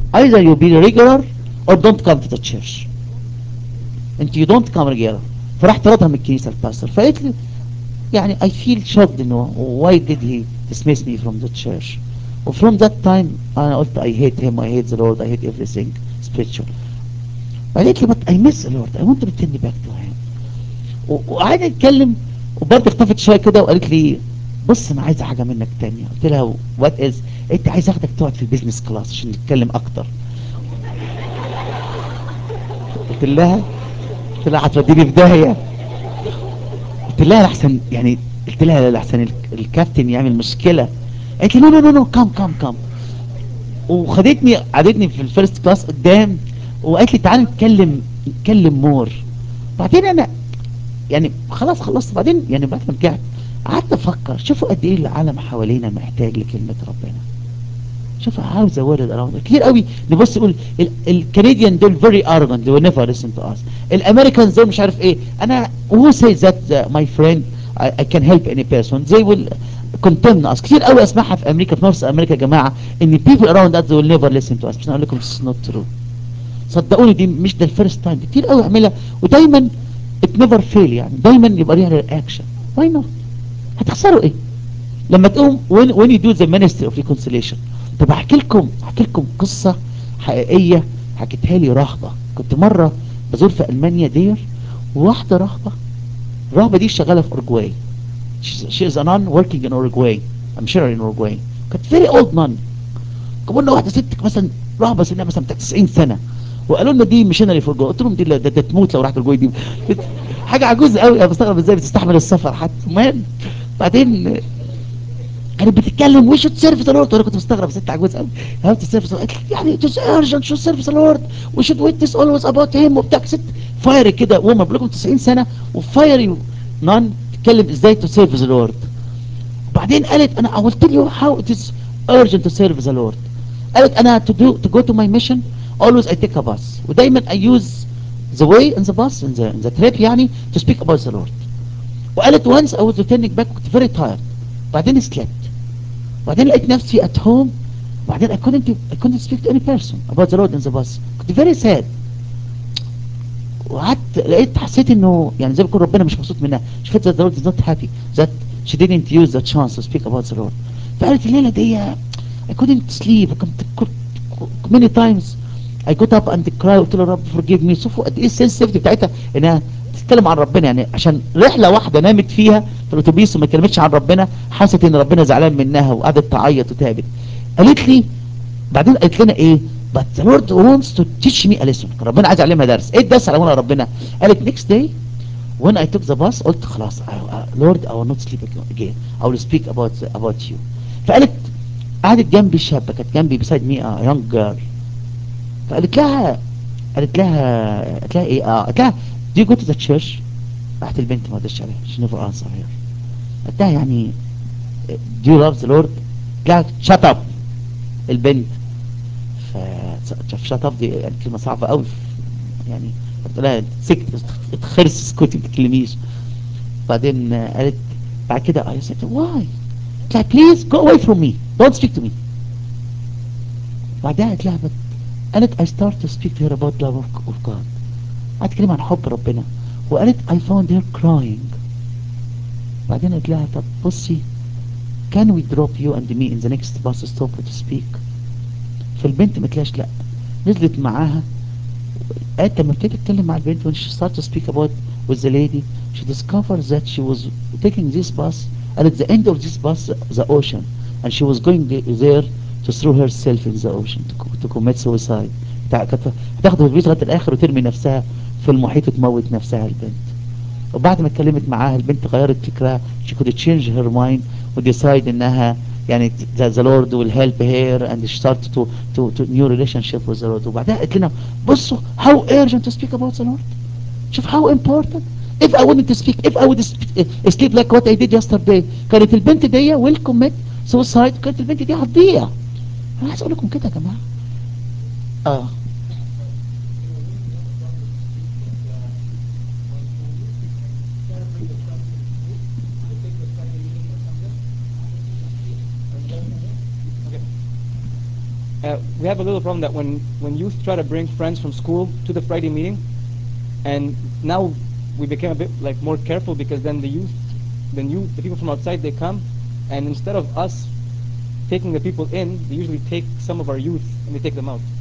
either you be regular or don't come to the church انت you don't come regular فراح طردها من الكنيسة الباستر فقالت لي يعني I feel shocked انه why did he dismiss me from the church وفروم that time انا قلت I hate him I hate the Lord I hate everything spiritual قالت لي but I miss the Lord I want to return back to him و- وقعدنا نتكلم وبرضه اختفت شويه كده وقالت لي بص انا عايزه حاجه منك تانية قلت لها وات از انت عايز اخدك تقعد في البيزنس كلاس عشان نتكلم اكتر قلت لها قلت لها هتوديني في داهيه قلت لها لحسن يعني قلت لها لحسن ال- الكابتن يعمل مشكله قالت لي نو نو نو نو كام كام كام وخدتني قعدتني في الفيرست كلاس قدام وقالت لي تعالى نتكلم نتكلم مور بعدين انا يعني خلاص خلصت بعدين يعني بعد ما رجعت قعدت افكر شوفوا قد ايه العالم حوالينا محتاج لكلمه ربنا شوف عاوز اورد اراوند كتير قوي نبص نقول الكنديان دول فيري arrogant they will never listen to us الامريكانز دول مش عارف ايه انا who says that uh, my friend I, I can help any person they will condemn us كتير قوي اسمعها في امريكا في نورث امريكا يا جماعه ان people around us they will never listen to us بس انا اقول لكم this is not true صدقوني دي مش ده الفيرست تايم كتير قوي اعملها ودايما it never fail يعني دايما يبقى ليها رياكشن why not هتخسروا ايه لما تقوم when, when you do the ministry of reconciliation طب احكي لكم احكي لكم قصة حقيقية حكيتها لي رهبة كنت مرة بزور في المانيا دير وواحدة رهبة الرهبة دي شغالة في اورجواي She's- she is a nun working in Uruguay I'm sure in Uruguay كانت very old nun قلنا واحدة ست مثلا رهبة سنها مثلا بتاع 90 سنة وقالوا لنا دي ميشنري في اورجواي قلت لهم دي لا- ده, ده تموت لو راحت اورجواي دي حاجة عجوز قوي انا بستغرب ازاي بتستحمل السفر حتى المهم بعدين كانت بتتكلم وش تسيرف ذا لورد وانا كنت مستغرب ست عجوز قوي هاو تسيرف ذا لورد يعني اتس ايرجنت شو سيرف ذا لورد وي شود ويتنس اولويز اباوت هيم وبتاع ست فاير كده وهم بلغم 90 سنه وفايري نان تتكلم ازاي تو سيرف ذا لورد وبعدين قالت انا I will tell you how it is urgent to serve the Lord قالت انا to do to go to my mission always I take a bus ودايما I use the way in the bus in the, in the trip يعني to speak about the Lord وقالت once I was returning back كنت very tired بعدين slept بعدين لقيت نفسي at home بعدين I couldn't I couldn't speak to any person about the Lord in the bus كنت very sad وقعدت لقيت حسيت انه يعني زي ما يكون ربنا مش مبسوط منها شفت that the Lord is not happy that she didn't use the chance to speak about the Lord فقالت الليلة دي I couldn't sleep I كنت many times I got up and cried قلت له رب forgive me شوفوا قد ايه السنسيتيفيتي بتاعتها انها تتكلم عن ربنا يعني عشان رحلة واحدة نامت فيها في الاتوبيس وما اتكلمتش عن ربنا حست ان ربنا زعلان منها وقعدت تعيط وتعبت قالت لي بعدين قالت لنا ايه but the Lord wants to teach me a lesson ربنا عايز يعلمها درس ايه الدرس علمونا ربنا قالت next day when I took the bus قلت خلاص I, I, Lord I will not sleep again I will speak about about you فقالت قعدت جنبي شابة كانت جنبي beside me a young girl فقالت لها قالت لها قالت لها ايه اه قالت لها do you go to the church راحت البنت ما ردتش عليها she never answered her قالت لها يعني do you love the Lord قالت لها shut up البنت ف shut up دي يعني كلمة صعبة قوي يعني قلت لها سكت اتخرس اسكتي ما تتكلميش بعدين قالت بعد كده I said why قالت لها please go away from me don't speak to me بعدها قالت لها but قالت I start to speak to her about love of, of God قعدت تكلم عن حب ربنا وقالت I found her crying بعدين قالت لها طب بصي can we drop you and me in the next bus stop to speak فالبنت ما قالتلاش لا نزلت معاها قالت لما ابتدت تتكلم مع البنت when she started to speak about with the lady she discovered that she was taking this bus and at the end of this bus the ocean and she was going there to throw herself in the ocean to, to commit suicide كانت هتاخد الفيز لغايه الاخر وترمي نفسها في المحيط وتموت نفسها البنت وبعد ما اتكلمت معاها البنت غيرت فكرها she could change her mind وديسايد انها يعني the, the Lord will help her and she started to, to, to new relationship with the Lord وبعدها قالت لنا بصوا how urgent to speak about the Lord شوف how important if I wouldn't speak if I would sleep like what I did yesterday كانت البنت دي will commit suicide كانت البنت دي هتضيع انا عايز اقول لكم كده يا جماعه اه uh, we have a little problem that when, when youth try to bring friends from school to the Friday meeting, and now we became a bit like more careful because then the youth, then you, the people from outside, they come, and instead of us taking the people in, they usually take some of our youth and they take them out.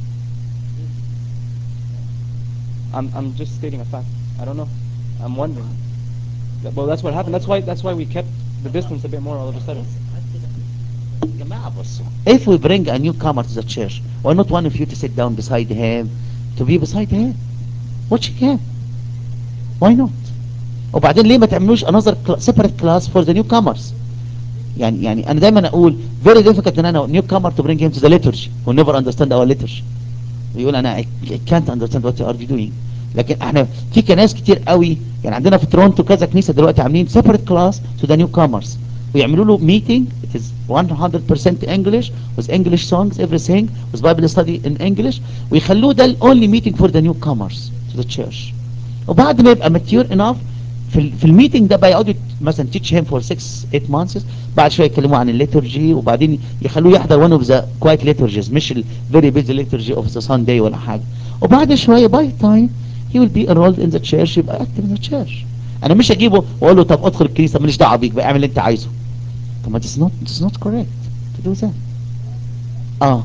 I'm, I'm just stating a fact. I don't know. I'm wondering. That- Well, that's what happened. That's why that's why we kept the distance a bit more all of a sudden. جماعة بصوا if we bring a newcomer to the church why not one of you to sit down beside him to be beside him watching him why not وبعدين ليه ما تعملوش another cl- separate class for the newcomers يعني يعني انا دايما اقول very difficult ان انا newcomer to bring him to the liturgy who never understand our liturgy يقول انا I can't understand what you are doing لكن احنا في كنايس كتير قوي يعني عندنا في تورونتو كذا كنيسه دلوقتي عاملين separate class to the newcomers ويعملوا له meeting it is 100% English with English songs everything with Bible study in English ويخلوه ده ال only meeting for the newcomers to the church وبعد ما يبقى mature enough في ال- في الميتنج ده بقى يقعدوا مثلا teach him for 6 8 months بعد شويه يتكلموا عن الليتورجي وبعدين يخلوه يحضر one of the quiet liturgies مش ال very busy liturgy of the Sunday ولا حاجه وبعد شويه by time he will be enrolled in the church يبقى active in the church انا مش اجيبه واقول له طب ادخل الكنيسه ماليش دعوه بيك بقى اعمل اللي انت عايزه طب ما this not this not correct to do that اه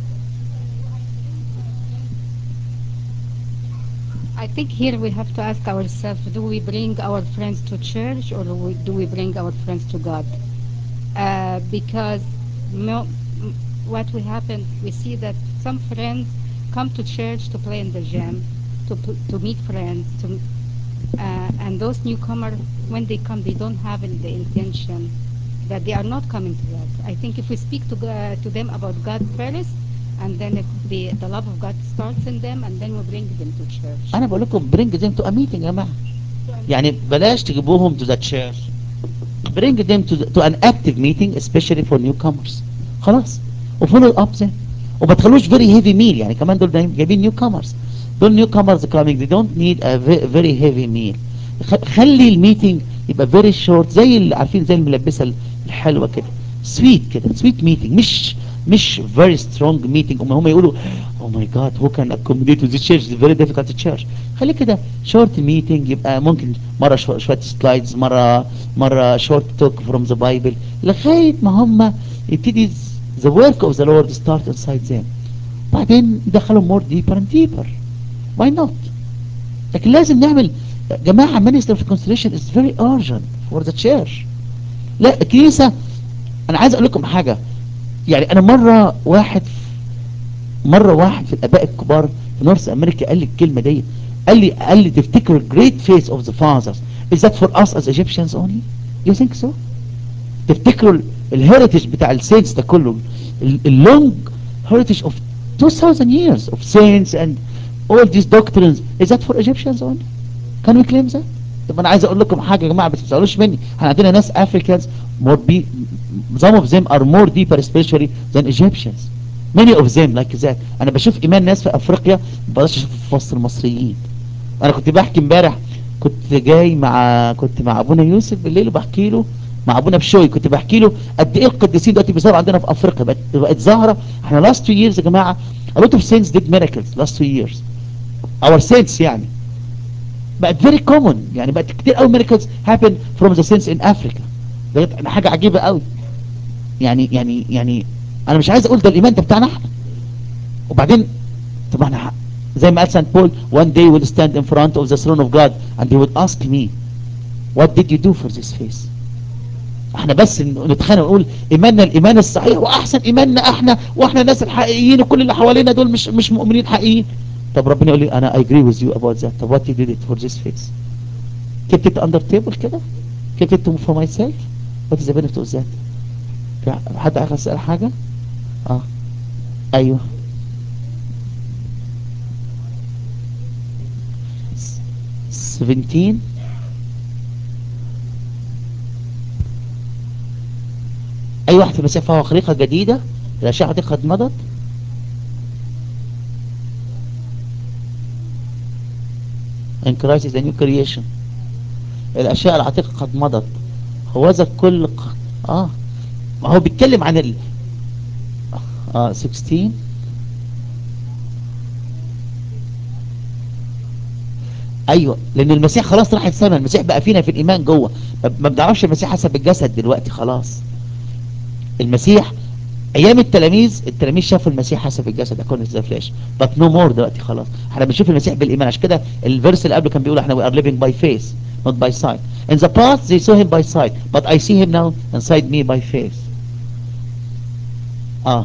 I think here we have to ask ourselves, do we bring our friends to church or do we, do we bring our friends to God? Uh, because mo- m- what will happen, we see that some friends come to church to play in the gym, to, p- to meet friends, to, uh, and those newcomers, when they come, they don't have in- the intention that they are not coming to God. I think if we speak to, Go- to them about God first, and then if the, the love of God starts in them, and then we bring them to church. انا بقول لكم bring them to a meeting يا جماعه يعني بلاش تجيبوهم to the church bring them to, the, to an active meeting especially for newcomers خلاص وفولو اب them وما تخلوش very heavy meal يعني كمان دول جايبين newcomers دول newcomers coming they don't need a ve- very heavy meal خ- خلي الميتنج يبقى very short زي اللي عارفين زي الملبسه الحلوه كده sweet كده sweet meeting مش مش very strong meeting هم هم يقولوا oh my god who can accommodate with this church it's very difficult to church خلي كده short meeting يبقى ممكن مرة شو- شوية سلايدز مرة مرة short talk from the Bible لغاية ما هم يبتدي the work of the Lord start inside them بعدين يدخلهم more deeper and deeper why not لكن لازم نعمل يا جماعة minister of constellation is very urgent for the church لا الكنيسة انا عايز اقول لكم حاجة يعني انا مرة واحد مرة واحد في الاباء الكبار في نورث امريكا قال لي الكلمة دي قال لي قال لي تفتكر great faith of the fathers is that for us as Egyptians only you think so تفتكروا الهيريتج بتاع السينس ده كله اللونج heritage of 2000 years of saints and all these doctrines is that for Egyptians only can we claim that طب انا عايز اقول لكم حاجه يا جماعه بس ما تزعلوش مني احنا عندنا ناس Africans more be some of them are more deeper spiritually than Egyptians many of them like that انا بشوف ايمان ناس في افريقيا ما بقدرش اشوفه في وسط المصريين انا كنت بحكي امبارح كنت جاي مع كنت مع ابونا يوسف بالليل وبحكي له مع ابونا بشوي كنت بحكي له قد ايه القديسين دلوقتي بيظهروا عندنا في افريقيا بقت بقت ظاهره احنا last two years يا جماعه a lot of saints did miracles last two years our saints يعني بقت very common يعني بقت كتير قوي miracles happen from the saints in Africa ده حاجه عجيبه قوي يعني يعني يعني انا مش عايز اقول ده الايمان ده بتاعنا احنا وبعدين طب احنا زي ما قال سانت بول one day will stand in front of the throne of God and he would ask me what did you do for this face احنا بس نتخانق ونقول ايماننا الايمان الصحيح واحسن ايماننا احنا واحنا الناس الحقيقيين وكل اللي حوالينا دول مش مش مؤمنين حقيقيين طب ربنا يقول لي انا I agree with you about that طب what you did it for this face kept it under table كده kept it for myself what is the benefit of that في حد عايز يسأل حاجة اه ايوه س- 17 اي واحد في المسيح فهو خليقة جديدة الاشياء العتيقة قد مضت in Christ is a new creation الاشياء العتيقة قد مضت هو ذا كل ق... اه ما هو بيتكلم عن ال اه 16 ايوه لان المسيح خلاص راح السماء المسيح بقى فينا في الايمان جوه ما- ما بنعرفش المسيح حسب الجسد دلوقتي خلاص المسيح ايام التلاميذ التلاميذ شافوا المسيح حسب الجسد اكون ذا فلاش بس نو مور دلوقتي خلاص احنا بنشوف المسيح بالايمان عشان كده الفيرس اللي قبله كان بيقول احنا we are living by faith not by sight in the past they saw him by sight but I see him now inside me by faith اه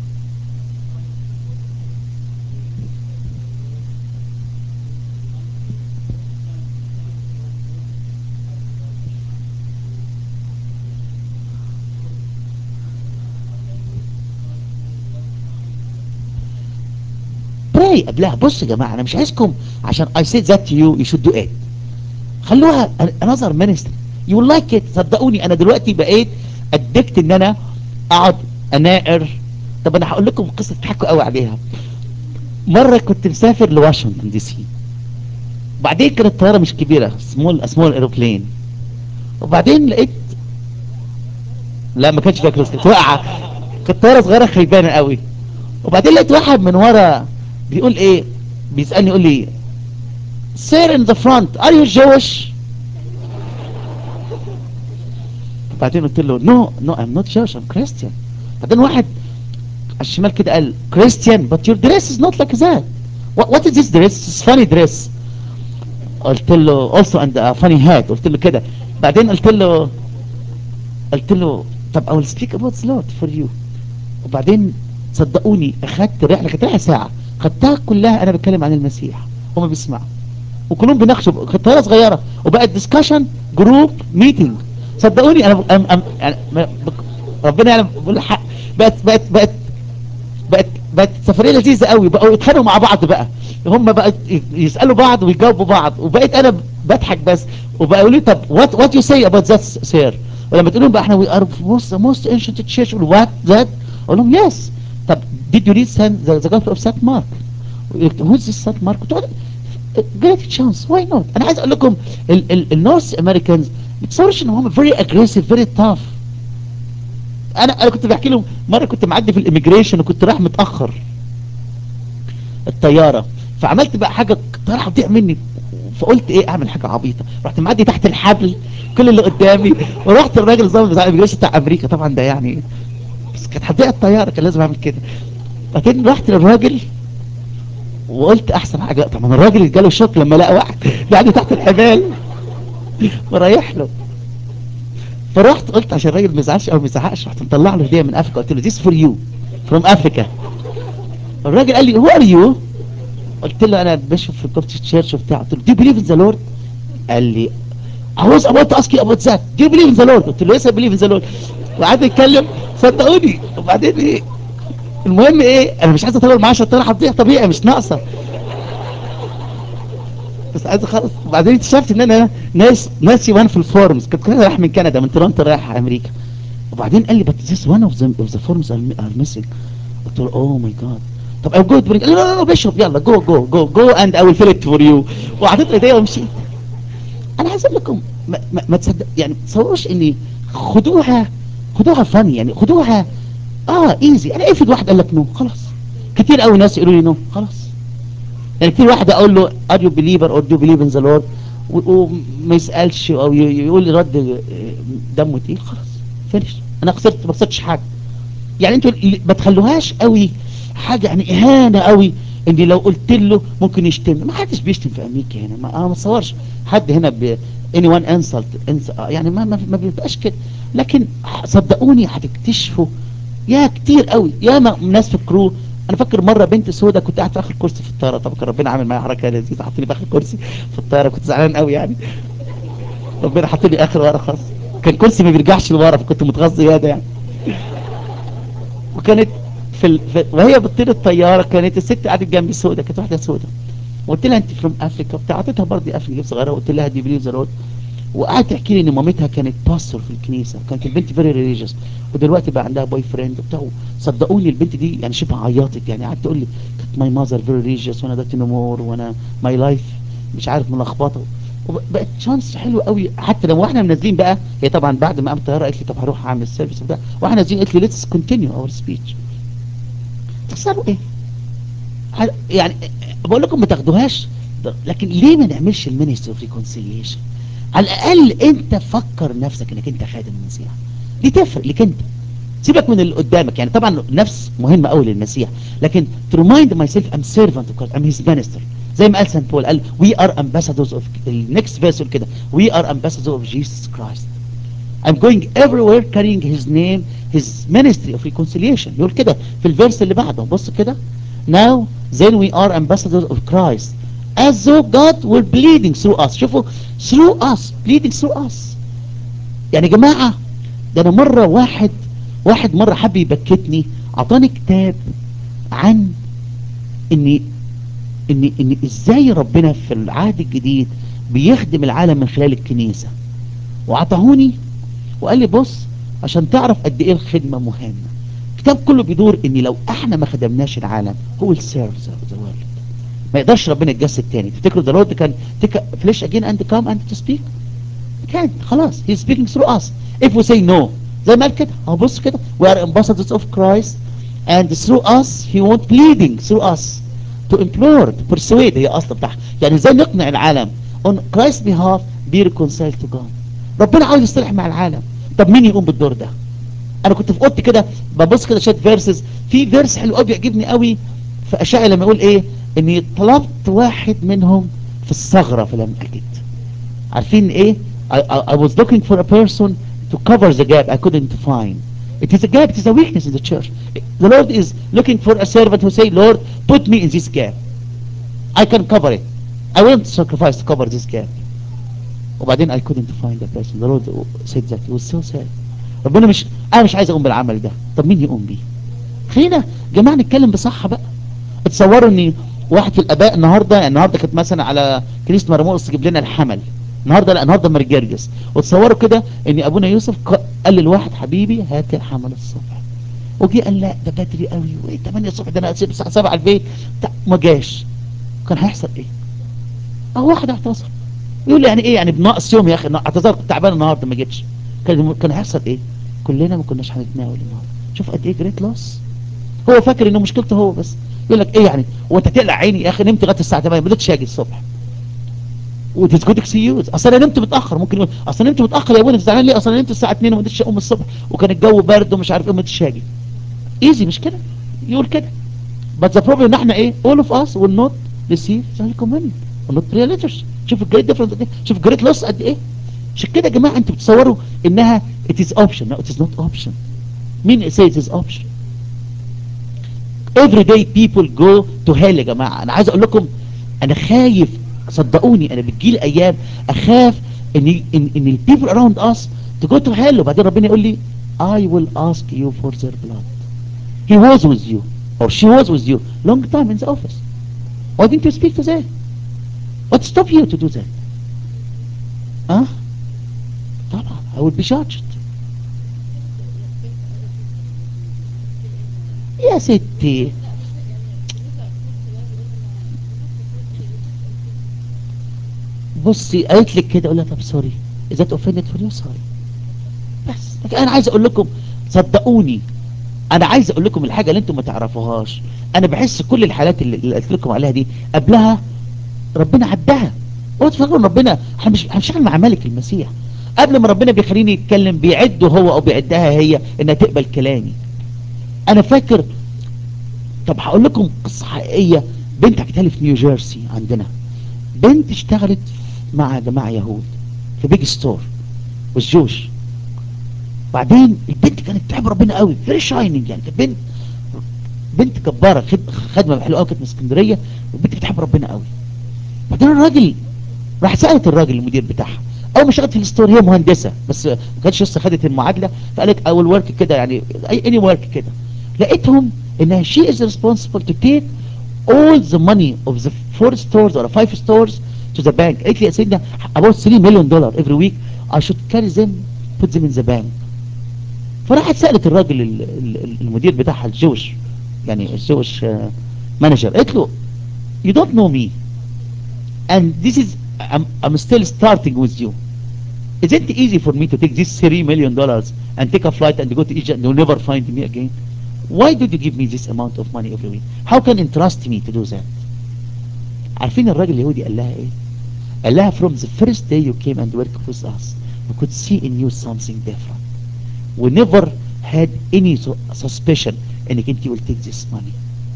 براي قبلها بص يا جماعة انا مش عايزكم عشان I said that to you you should do it خلوها another ministry you will like it صدقوني انا دلوقتي بقيت ادكت ان انا اقعد اناقر طب انا هقول لكم قصة تضحكوا قوي عليها مرة كنت مسافر لواشنطن دي سي وبعدين كانت طيارة مش كبيرة سمول سمول ايروبلين وبعدين لقيت لا ما كانش فيها كروز كانت واقعة كانت طيارة صغيرة خيبانة قوي وبعدين لقيت واحد من ورا بيقول ايه بيسألني يقول لي Sir in the front are you Jewish بعدين قلت له no no I'm not Jewish I'm Christian بعدين واحد على الشمال كده قال Christian but your dress is not like that what, what is this dress it's funny dress قلت له also and a funny hat قلت له كده بعدين قلت له قلت له طب I will speak about the Lord for you وبعدين صدقوني اخدت رحله كانت رحله ساعه خدتها كلها انا بتكلم عن المسيح هما بيسمعوا وكلهم بيناقشوا كانت طياره صغيره وبقت ديسكشن جروب ميتنج صدقوني انا أم أم يعني ما- بك- ربنا يعلم بقول الحق بقت بقت بقت بقت بقت سفريه لذيذه قوي بقوا يتخانقوا مع بعض بقى هم بقى يسالوا بعض ويجاوبوا بعض وبقيت انا بضحك بس وبقى يقولوا لي طب وات وات يو سي اباوت ذات سير ولما تقول لهم بقى احنا وي ار موست موست انشنت تشيرش وات ذات اقول لهم يس طب did you read Saint- the, the gospel of Saint Mark who's this Saint Mark تقول great chance why not انا عايز اقول لكم النورث امريكانز ما تصورش ان هم very aggressive very tough انا انا كنت بحكي لهم مره كنت معدي في الاميجريشن وكنت رايح متاخر الطياره فعملت بقى حاجه الطياره هتضيع مني فقلت ايه اعمل حاجه عبيطه رحت معدي تحت الحبل كل اللي قدامي ورحت الراجل الظابط بتاع الاميجريشن بتاع امريكا طبعا ده يعني بس كانت هتضيع الطياره كان لازم اعمل كده بعدين رحت للراجل وقلت احسن حاجه طبعا الراجل جاله شوك لما لقى واحد قاعد تحت الحبال ورايح له فرحت قلت عشان الراجل ما يزعلش او ما يزعقش رحت مطلع له هديه من افريكا قلت له ذيس فور يو فروم افريكا الراجل قال لي هو ار يو قلت له انا بشوف في الكوبتش تشيرش وبتاع قلت له دو بليف ان ذا لورد قال لي I was about to ask you about that do you believe in the Lord قلت له yes I believe in the Lord وقعد يتكلم صدقوني وبعدين ايه المهم ايه انا مش عايز اطول معاه عشان الطياره هتضيع طبيعي مش ناقصه بس عايز اخلص وبعدين اكتشفت ان انا ناس ناسي وان في الفورمز كنت كده رايح من كندا من تورنتو رايح امريكا وبعدين قال لي but this one of the of the forms are, are missing قلت له اوه ماي جاد طب او جو برينج قال لي لا لا بيشرب يلا جو جو جو جو اند اي ويل فيل ات فور يو وحطيت ايديا ومشيت انا عايز اقول لكم ما, ما, ما تصدق يعني تصوروش اني خدوها خدوها فن يعني خدوها اه ايزي انا افرض واحد قال لك نو خلاص كتير قوي ناس يقولوا لي نو خلاص يعني كتير واحد اقول له ار يو بليفر اور دو بليف ان ذا لورد وما يسالش او ي- يقول لي رد آه، دمه تقيل خلاص فينش انا خسرت ما خسرتش حاجه يعني انتوا اللي ما تخلوهاش قوي حاجه يعني اهانه قوي ان لو قلت له ممكن يشتم ما حدش بيشتم في امريكا هنا ما انا ما اتصورش حد هنا ب اني وان انسلت يعني ما ما, ما بيبقاش كده لكن صدقوني هتكتشفوا يا كتير قوي يا ما ناس في الكرو انا فاكر مره بنت سودا كنت قاعد في اخر كرسي في الطياره طبعا كان ربنا عامل معايا حركه لذيذه حطني في اخر كرسي في الطياره كنت زعلان قوي يعني ربنا حط لي اخر ورا خالص كان كرسي ما بيرجعش لورا فكنت متغاظ زياده يعني وكانت في, ال... في وهي بتطير الطياره كانت الست قاعده جنبي سودا كانت واحده سودا وقلت لها انت فروم افريكا وبتاع اعطيتها برضه افريكا صغيره وقلت لها دي بليف ذا لورد وقعدت تحكي لي ان مامتها كانت باستور في الكنيسه كانت البنت فيري ريليجيوس ودلوقتي بقى عندها بوي فريند وبتاع صدقوني البنت دي يعني شبه عيطت يعني قعدت تقول لي كانت ماي ماذر فيري ريليجيوس وانا دلوقتي نو مور وانا ماي لايف مش عارف ملخبطه وبقت شانس حلو قوي حتى لو احنا منزلين بقى هي طبعا بعد ما قامت الطياره قالت لي طب هروح اعمل سيرفيس وبتاع واحنا نازلين قالت لي ليتس كونتينيو اور سبيتش تخسروا ايه ه- يعني بقول لكم ما تاخدوهاش ده- لكن ليه ما نعملش المينستري اوف ريكونسيليشن على الاقل انت فكر نفسك انك انت خادم المسيح دي تفرق لك انت سيبك من اللي قدامك يعني طبعا نفس مهمه قوي للمسيح لكن to remind myself I'm servant of God I'm his minister زي ما قال سان بول قال we are ambassadors of النكست فيرس يقول كده we are ambassadors of Jesus Christ I'm going everywhere carrying his name his ministry of reconciliation يقول كده في الفيرس اللي بعده بص كده now then we are ambassadors of Christ as though God were bleeding through us شوفوا through us bleeding through us يعني يا جماعة ده انا مرة واحد واحد مرة حب يبكتني عطاني كتاب عن ان ان ان ازاي ربنا في العهد الجديد بيخدم العالم من خلال الكنيسة وعطاهوني وقال لي بص عشان تعرف قد ايه الخدمة مهمة الكتاب كله بيدور ان لو احنا ما خدمناش العالم هو السيرفز اوف ذا وورلد ما يقدرش ربنا يتجسد تاني تفتكروا ذا لورد كان تك فليش اجين اند كام اند تو سبيك كان خلاص he's speaking through us if we say no زي ما قال كده اهو بص كده we are ambassadors of Christ and through us he won't pleading through us to implore to persuade هي اصلا بتاعها يعني ازاي نقنع العالم on Christ's behalf be reconciled to God ربنا عاوز يصلح مع العالم طب مين يقوم بالدور ده انا كنت في اوضتي كده ببص كده شات فيرسز في فيرس حلو قوي بيعجبني قوي في اشعياء لما يقول ايه اني طلبت واحد منهم في الثغره فلم اجد عارفين ايه I, I, I was looking for a person to cover the gap I couldn't find it is a gap it is a weakness in the church the Lord is looking for a servant who say Lord put me in this gap I can cover it I won't sacrifice to cover this gap وبعدين I couldn't find a person the Lord said that it was so sad ربنا مش انا مش عايز اقوم بالعمل ده طب مين يقوم بيه خلينا جماعة نتكلم بصحة بقى اتصوروا ان واحد في الاباء النهاردة يعني النهاردة كانت مثلا على كنيسة مرموس تجيب لنا الحمل النهاردة لا النهاردة مرجرجس وتصوروا كده ان ابونا يوسف ق- قال للواحد حبيبي هات الحمل الصبح وجي قال لا ده بدري قوي وايه 8 الصبح ده انا اسيب الساعة 7 البيت بتاع- ما جاش كان هيحصل ايه اهو واحد اعتذر يقول لي يعني ايه يعني بنقص يوم يا اخي اعتذر كنت تعبان النهارده ما جيتش كان كان هيحصل ايه كلنا ما كناش هنتناول النهارده شوف قد ايه جريت لوس هو فاكر انه مشكلته هو بس يقول لك ايه يعني هو انت تقلع عيني يا اخي نمت لغايه الساعه 8 ما بدتش اجي الصبح وتس جود اكسكيوز اصل انا نمت متاخر ممكن يقول اصل نمت متاخر يا ابويا انت زعلان ليه اصل انا نمت الساعه 2 وما بدتش اقوم الصبح وكان الجو برد ومش عارف ايه وما بدتش اجي ايزي مش كده يقول كده but the problem ان احنا ايه all of us will not receive the Holy communion will not pray letters شوف الجريت ديفرنس قد ايه شوف الجريت لوس قد ايه عشان كده يا جماعه انتوا بتصوروا انها it is option no it is not option مين say it is option every day people go to hell يا جماعه انا عايز اقول لكم انا خايف صدقوني انا بتجيلي ايام اخاف ان ان ان ال people around us to go to hell وبعدين ربنا يقول لي I will ask you for their blood he was with you or she was with you long time in the office why didn't you speak to them what stop you to do that ها طبعا I will be judged يا ستي بصي قالت لك كده اقول لها طب سوري اذا اتوفنت فور يو سوري بس لكن انا عايز اقول لكم صدقوني انا عايز اقول لكم الحاجه اللي انتم ما تعرفوهاش انا بحس كل الحالات اللي, اللي قلت لكم عليها دي قبلها ربنا عدها هو تفكروا ان ربنا احنا مش هنشتغل مع ملك المسيح قبل ما ربنا بيخليني يتكلم بيعده هو او بيعدها هي انها تقبل كلامي انا فاكر طب هقول لكم قصه حقيقيه بنت حكيتها لي في نيو جيرسي عندنا بنت اشتغلت مع جماعه يهود في بيج ستور والجوش بعدين البنت كانت تحب ربنا قوي فيري شايننج يعني كانت بنت بنت كباره خد- خدمه حلوه قوي كانت من اسكندريه والبنت بتحب ربنا قوي بعدين الراجل راح سالت الراجل المدير بتاعها اول ما اشتغلت في الستور هي مهندسه بس ما كانتش لسه خدت المعادله فقالت اول ورك كده يعني اي اني ورك كده لقيتهم انها she is responsible to take all the money of the four stores or five stores to the bank قالت لي يا سيدنا about 3 مليون دولار every week I should carry them put them in the bank فراحت سألت الراجل ال- ال- المدير بتاعها الجوش يعني الجوش مانجر قالت له you don't know me and this is I'm, I'm still starting with you isn't it easy for me to take these 3 million dollars and take a flight and go to Egypt and you'll never find me again why did you give me this amount of money every week how can you trust me to do that عارفين الراجل اليهودي قال لها ايه قال لها from the first day you came and worked with us we could see in you something different we never had any su- suspicion انك انت will take this money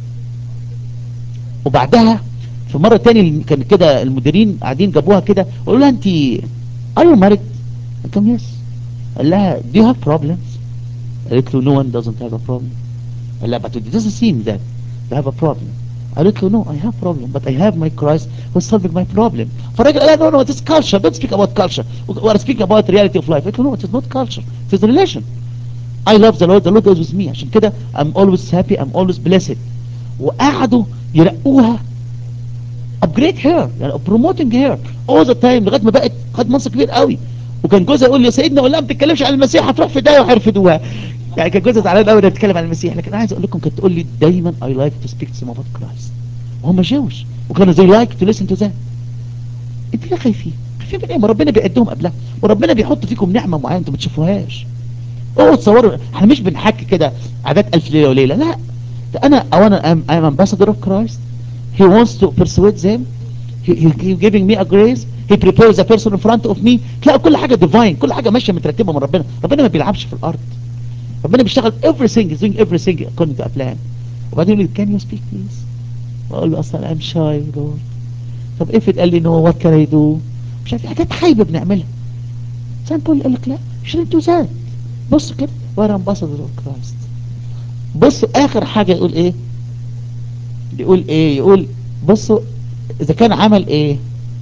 وبعدها في مرة تاني كان كده المديرين قاعدين جابوها كده وقالوا لها انت are you married قالت لهم yes قال لها do you have problems قالت له no one doesn't have a problem قال لها but it doesn't seem that you have a problem قالت له no I have problem but I have my Christ who's solving my problem فالراجل قال لها no no it is culture don't speak about culture we're speaking about reality of life قالت له no it is not culture it is relation I love the Lord the Lord is with me عشان كده I'm always happy I'm always blessed وقعدوا يرقوها upgrade her يعني promoting her all the time لغايه ما بقت خد منصب كبير قوي وكان جوزها يقول لي يا سيدنا ولا ما تتكلمش عن المسيح هتروح في داهيه وهيرفدوها يعني كان جوزها زعلان قوي انها بتتكلم عن المسيح لكن انا عايز اقول لكم كانت تقول لي دايما I like to speak to them about Christ وهم جوش وكانوا they like to listen to that انت ليه خايفين خايفين من ايه ما ربنا بيقدهم قبلها وربنا بيحط فيكم نعمه معينه انتوا ما بتشوفوهاش اوعوا تصوروا احنا مش بنحكي كده عادات الف ليله وليله لا ده انا اولا I'm, I'm ambassador of Christ he wants to persuade them he, he, he giving me a grace he prepares a person in front of me تلاقي كل حاجة divine كل حاجة ماشية مترتبة من ربنا ربنا ما بيلعبش في الارض ربنا بيشتغل everything is doing everything according to a plan وبعدين يقول لي can you speak please واقول له اصلا I'm shy Lord طب افرض قال لي no what can I do مش عارف حاجات خايبة بنعملها سان بول قال لك لا shouldn't do that بص كده we're ambassador of Christ بصوا اخر حاجة يقول ايه يقول ايه يقول بصوا اذا كان عمل ايه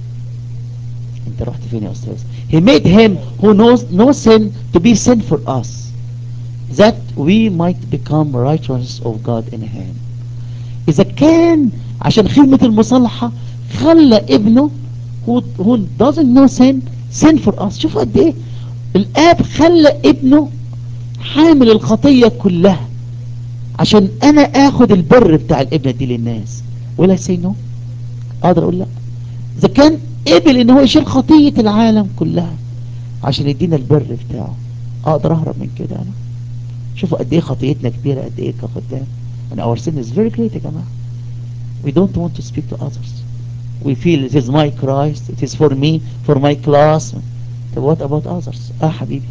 انت رحت فين يا استاذ he made him who knows no sin to be sin for us that we might become righteous of God in him اذا كان عشان خدمة المصالحة خلى ابنه who, who doesn't know sin sin for us شوفوا قد ايه الاب خلى ابنه حامل الخطية كلها عشان انا اخد البر بتاع الابنة دي للناس ولا say no اقدر اقول لا اذا كان قبل ان هو يشيل خطية العالم كلها عشان يدينا البر بتاعه اقدر اهرب من كده انا شوفوا قد ايه خطيتنا كبيرة قد ايه كخدام and our sin is very great يا جماعة we don't want to speak to others we feel it is my Christ it is for me for my class طب what about others اه حبيبي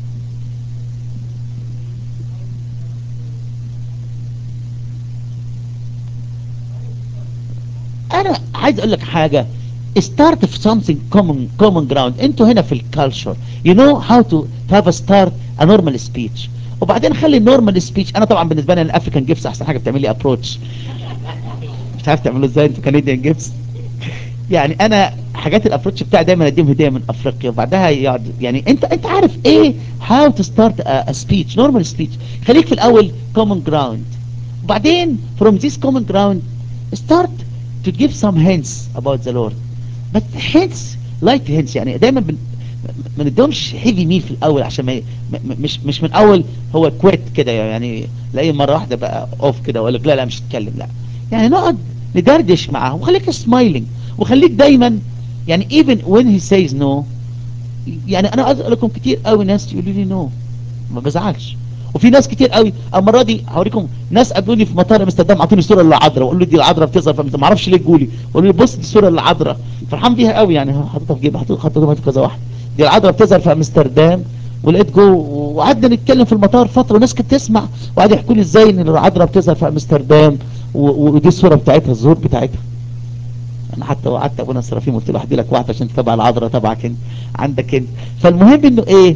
انا عايز اقول لك حاجة start of something common common ground انتوا هنا في الكالتشر you know how to have a start a normal speech وبعدين خلي النورمال سبيتش انا طبعا بالنسبه لي الافريكان جيفس احسن حاجه بتعمل لي ابروتش مش عارف تعمله ازاي انتوا كنديان جيفس يعني انا حاجات الابروتش بتاعي دايما اديهم هديه من افريقيا وبعدها يقعد يعني انت انت عارف ايه how to start a, a speech normal speech خليك في الاول common ground وبعدين from this common ground start to give some hints about the Lord but hints light hints يعني دايما بن ما ندهمش هيفي ميل في الاول عشان ما مش مش من اول هو كويت كده يعني لاقي مره واحده بقى اوف كده ولا لا لا مش هتكلم لا يعني نقعد ندردش معاه وخليك سمايلنج وخليك دايما يعني even when he says no يعني انا اقول لكم كتير قوي ناس يقولوا لي نو ما بزعلش وفي ناس كتير قوي المره دي هوريكم ناس قابلوني في مطار امستردام عطوني الصوره اللي عذراء وقالوا لي دي العذراء بتظهر فما ما اعرفش ليه تقولي قالوا لي بص دي الصوره اللي عذراء فرحان بيها قوي يعني حاططها في جيبي حاططها في كذا واحد دي العذراء بتظهر في امستردام ولقيت جو وقعدنا نتكلم في المطار فتره وناس كانت تسمع وقعدوا يحكوا لي ازاي ان العذراء بتظهر في امستردام ودي الصوره بتاعتها الظهور بتاعتها انا حتى وعدت ابونا السرافيم قلت له هدي لك واحده عشان تتابع العذراء تبعك انت عندك انت فالمهم انه ايه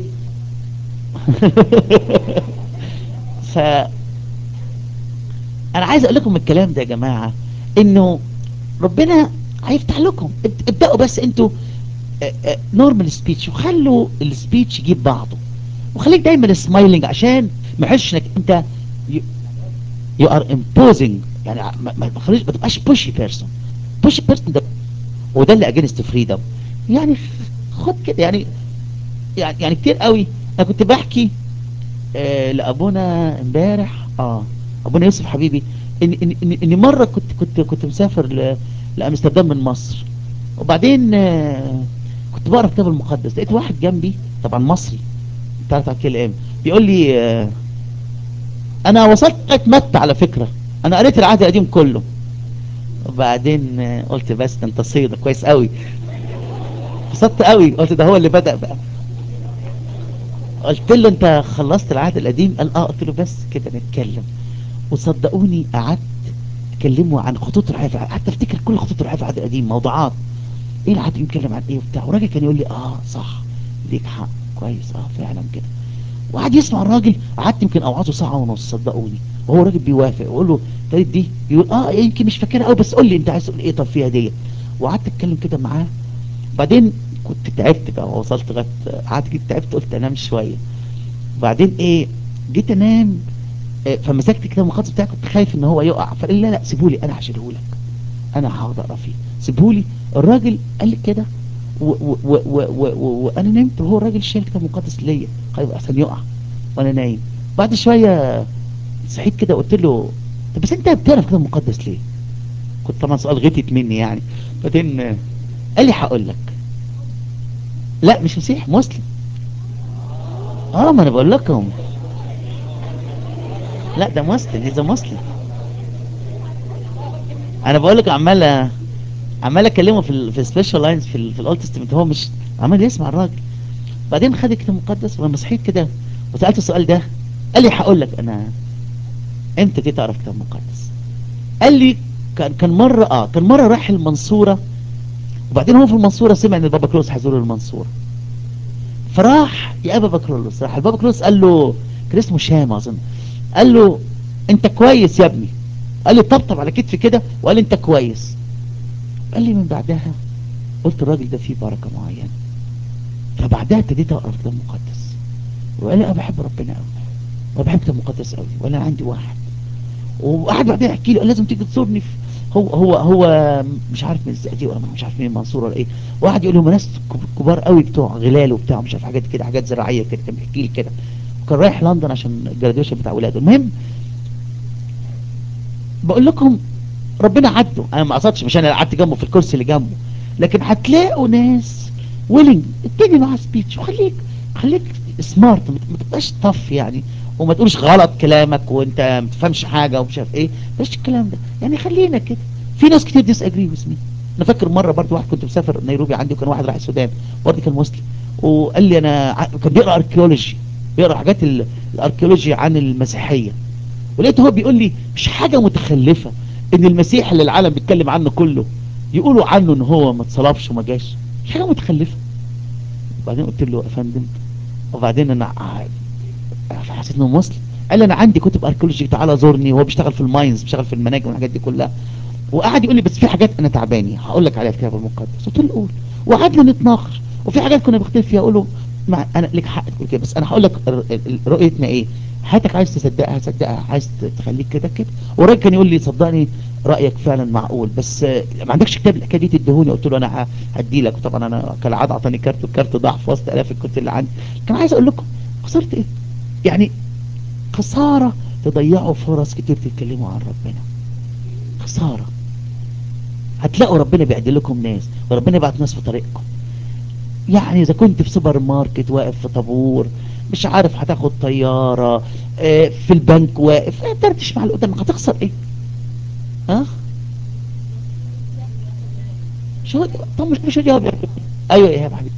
ف انا عايز اقول لكم الكلام ده يا جماعه انه ربنا هيفتح لكم ابداوا بس انتوا نورمال سبيتش وخلوا السبيتش يجيب بعضه وخليك دايما سمايلنج عشان ما يحسش انك انت يو ار امبوزنج يعني ما ما تخليش ما تبقاش بوشي بيرسون بوشي بيرسون ده وده اللي اجينست فريدم يعني خد كده يعني يعني يعني كتير قوي انا كنت بحكي آه لابونا امبارح اه ابونا يوسف حبيبي ان ان ان, إن مره كنت كنت كنت مسافر لامستردام من مصر وبعدين آه كنت بقرا الكتاب المقدس لقيت واحد جنبي طبعا مصري بتاع بتاع كي ام بيقول لي آه انا وصلت لغايه متى على فكره انا قريت العهد القديم كله وبعدين آه، قلت بس ده انت صيدة كويس قوي انبسطت قوي قلت ده هو اللي بدأ بقى قلت له انت خلصت العهد القديم قال اه قلت له بس كده نتكلم وصدقوني قعدت اكلمه عن خطوط الرعايه قعدت افتكر كل خطوط الرعايه في العهد القديم موضوعات ايه العهد القديم بيتكلم عن ايه وبتاع والراجل كان يقول لي اه صح ليك حق كويس اه فعلا كده وقعد يسمع الراجل قعدت يمكن اوعظه ساعه ونص صدقوني وهو راجل بيوافق واقول له طيب دي يقول اه يمكن مش فاكرها قوي بس قول لي انت عايز تقول ايه طب فيها دي وقعدت اتكلم كده معاه بعدين كنت تعبت بقى وصلت لغايه قعدت كده تعبت قلت انام شويه بعدين ايه جيت انام آه، فمسكت كده المخطط بتاعي كنت خايف ان هو يقع فقال لي لا لا سيبولي انا هشيله لك انا هقعد اقرا فيه سيبولي الراجل قال لي كده و- و- و- و- و- و- وانا نمت وهو الراجل شايل كتاب مقدس ليا خايف احسن يقع وانا نايم بعد شويه صحيت كده قلت له طب بس انت بتقرا في كتاب مقدس ليه كنت طبعا سؤال غتت مني يعني بعدين آه، قال لي هقول لك لا مش مسيح مسلم اه ما انا بقول لكم لا ده مسلم اذا مسلم انا بقول لك عمال عمال اكلمه في ال في سبيشال لاينز في ال في الاولد تستمنت هو مش عمال يسمع الراجل بعدين خد الكتاب المقدس ولما صحيت كده وسالته السؤال ده قال لي هقول لك انا امتى ابتديت اقرا كتاب مقدس قال لي كان كان مره اه كان مره راح المنصوره وبعدين هو في المنصوره سمع ان البابا كلوس هيزور المنصوره فراح يا بابا كلوس راح البابا كلوس قال له كان اسمه شام اظن قال له انت كويس يا ابني قال لي طبطب على كتفي كده وقال لي انت كويس قال لي من بعدها قلت الراجل ده فيه بركه معينه فبعدها ابتديت اقرا في الكتاب المقدس وقال لي انا بحب ربنا قوي وبحب الكتاب المقدس قوي وانا عندي واحد وقعد بعدين يحكي لي قال لازم تيجي تزورني في هو هو هو مش عارف من الزقازيق ولا مش عارف مين منصور ولا ايه وقعد يقول لهم ناس كبار قوي بتوع غلال وبتاع مش عارف حاجات كده حاجات زراعيه كده كان بيحكي لي كده وكان رايح لندن عشان الجراديويشن بتاع ولاده المهم بقول لكم ربنا عدوا انا ما قصدش مش انا اللي قعدت جنبه في الكرسي اللي جنبه لكن هتلاقوا ناس ويلنج ابتدي معاه سبيتش وخليك خليك سمارت ما تبقاش طف يعني وما تقولش غلط كلامك وانت ما تفهمش حاجه ومش عارف ايه بلاش الكلام ده يعني خلينا كده في ناس كتير ديس اجري ويز مي انا فاكر مره برضو واحد كنت مسافر نيروبي عندي وكان واحد رايح السودان برضه كان مسلم وقال لي انا ع- كان بيقرا اركيولوجي بيقرا حاجات ال- الاركيولوجي عن المسيحيه ولقيته هو بيقول لي مش حاجه متخلفه ان المسيح اللي العالم بيتكلم عنه كله يقولوا عنه ان هو ما اتصلبش وما جاش مش حاجه متخلفه وبعدين قلت له يا فندم وبعدين انا ع- حسيت انه مسلم قال لي انا عندي كتب اركيولوجي تعالى زورني وهو بيشتغل في الماينز بيشتغل في المناجم والحاجات دي كلها وقعد يقول لي بس في حاجات انا تعباني هقول لك عليها في الكتاب المقدس قلت له قول وقعدنا نتناقش وفي حاجات كنا بنختلف فيها اقول له مع انا ليك حق تقول كده بس انا هقول لك ر- ال- رؤيتنا ايه حياتك عايز تصدقها صدقها عايز ت- تخليك كده كده والراجل كان يقول لي صدقني رايك فعلا معقول بس آه، ما عندكش كتاب الحكايه دي تديهوني قلت له انا ه- هدي لك وطبعا انا كالعاده اعطاني كارت والكارت ضاع في وسط الاف الكتب اللي عندي كان عايز اقول لكم خسرت ايه يعني خساره تضيعوا فرص كتير تتكلموا عن ربنا خساره هتلاقوا ربنا بيعدي لكم ناس وربنا يبعت ناس في طريقكم يعني اذا كنت في سوبر ماركت واقف في طابور مش عارف هتاخد طيارة آه، في البنك واقف آه، ترتش مع اللي قدامك هتخسر ايه ها شو طب مش مش جواب ايوه ايه يا حبيبي